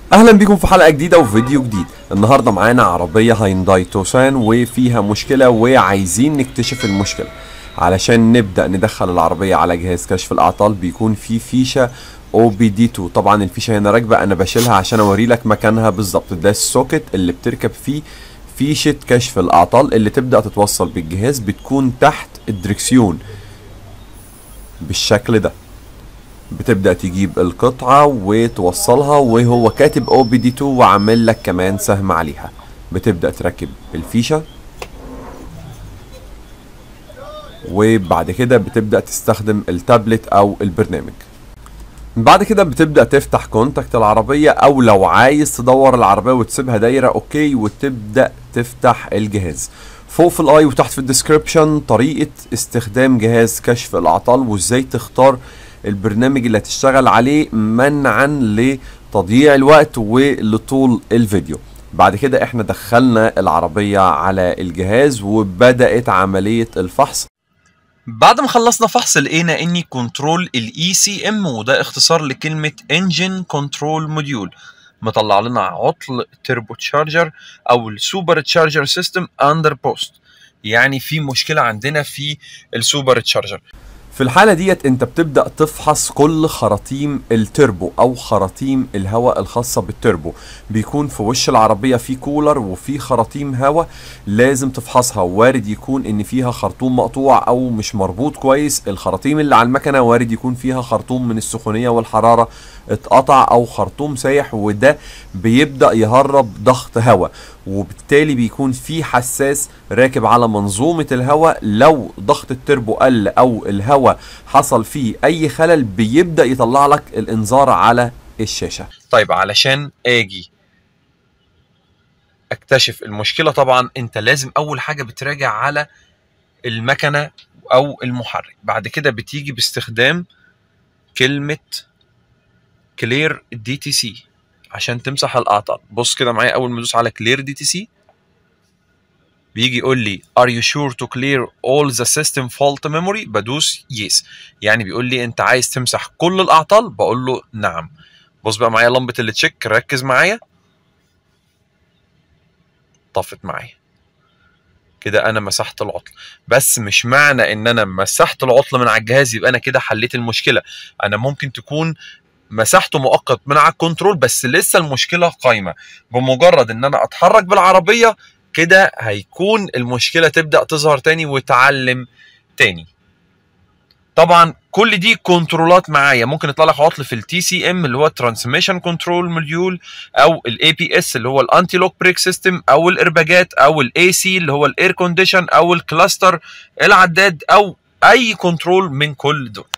اهلا بيكم في حلقه جديده وفيديو جديد النهارده معانا عربيه هاينداي توسان وفيها مشكله وعايزين نكتشف المشكله علشان نبدا ندخل العربيه على جهاز كشف الاعطال بيكون فيه فيشه او بي دي 2 طبعا الفيشه هنا راكبه انا بشيلها عشان اوري لك مكانها بالظبط ده السوكت اللي بتركب فيه فيشه كشف الاعطال اللي تبدا تتوصل بالجهاز بتكون تحت الدركسيون بالشكل ده بتبدا تجيب القطعه وتوصلها وهو كاتب او بي دي 2 وعامل لك كمان سهم عليها بتبدا تركب الفيشه وبعد كده بتبدا تستخدم التابلت او البرنامج بعد كده بتبدا تفتح كونتاكت العربيه او لو عايز تدور العربيه وتسيبها دايره اوكي وتبدا تفتح الجهاز فوق في الاي وتحت في الديسكريبشن طريقه استخدام جهاز كشف الاعطال وازاي تختار البرنامج اللي هتشتغل عليه منعا لتضييع الوقت ولطول الفيديو بعد كده احنا دخلنا العربية على الجهاز وبدأت عملية الفحص بعد ما خلصنا فحص لقينا اني كنترول الاي سي ام وده اختصار لكلمه انجن كنترول موديول مطلع لنا عطل تربو تشارجر او السوبر تشارجر سيستم اندر بوست يعني في مشكله عندنا في السوبر تشارجر في الحالة ديت انت بتبدأ تفحص كل خراطيم التربو او خراطيم الهواء الخاصة بالتربو بيكون في وش العربية في كولر وفي خراطيم هواء لازم تفحصها وارد يكون ان فيها خرطوم مقطوع او مش مربوط كويس الخراطيم اللي على المكنة وارد يكون فيها خرطوم من السخونية والحرارة اتقطع او خرطوم سايح وده بيبدأ يهرب ضغط هواء وبالتالي بيكون في حساس راكب على منظومة الهواء لو ضغط التربو قل او الهواء حصل فيه اي خلل بيبدأ يطلع لك الانذار على الشاشة طيب علشان اجي اكتشف المشكله طبعا انت لازم اول حاجه بتراجع على المكنه او المحرك بعد كده بتيجي باستخدام كلمه كلير دي تي سي عشان تمسح الاعطال بص كده معايا اول ما ادوس على كلير دي تي سي بيجي يقول لي are you sure to clear all the system fault memory بدوس yes يعني بيقول لي انت عايز تمسح كل الاعطال بقول له نعم بص بقى معايا لمبه التشيك ركز معايا طفت معايا كده انا مسحت العطل بس مش معنى ان انا مسحت العطل من على الجهاز يبقى انا كده حليت المشكله انا ممكن تكون مسحته مؤقت من على الكنترول بس لسه المشكله قايمه بمجرد ان انا اتحرك بالعربيه كده هيكون المشكله تبدا تظهر تاني وتعلم تاني طبعا كل دي كنترولات معايا ممكن يطلع لك عطل في التي سي ام اللي هو ترانسميشن كنترول موديول او الاي بي اس اللي هو الانتي لوك بريك سيستم او الارباجات او الاي سي اللي هو الاير كونديشن او الكلاستر العداد او اي كنترول من كل دول